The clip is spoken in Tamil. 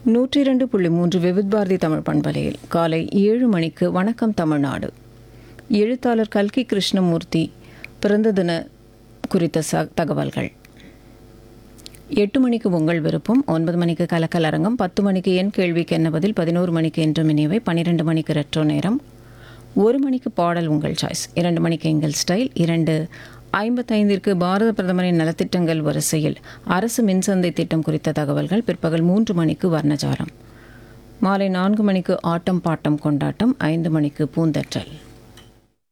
நூற்றி இரண்டு புள்ளி மூன்று விவித் பாரதி தமிழ் பண்பலையில் காலை ஏழு மணிக்கு வணக்கம் தமிழ்நாடு எழுத்தாளர் கல்கி கிருஷ்ணமூர்த்தி பிறந்த தின குறித்த ச தகவல்கள் எட்டு மணிக்கு உங்கள் விருப்பம் ஒன்பது மணிக்கு கலக்கல் அரங்கம் பத்து மணிக்கு என் கேள்விக்கு என்ன பதில் பதினோரு மணிக்கு என்று மினியவை பன்னிரெண்டு மணிக்கு ரெட்ரோ நேரம் ஒரு மணிக்கு பாடல் உங்கள் சாய்ஸ் இரண்டு மணிக்கு எங்கள் ஸ்டைல் இரண்டு ஐம்பத்தைந்திற்கு பாரத பிரதமரின் நலத்திட்டங்கள் வரிசையில் அரசு மின்சந்தை திட்டம் குறித்த தகவல்கள் பிற்பகல் மூன்று மணிக்கு வர்ணஜாலம் மாலை நான்கு மணிக்கு ஆட்டம் பாட்டம் கொண்டாட்டம் ஐந்து மணிக்கு பூந்தற்றல்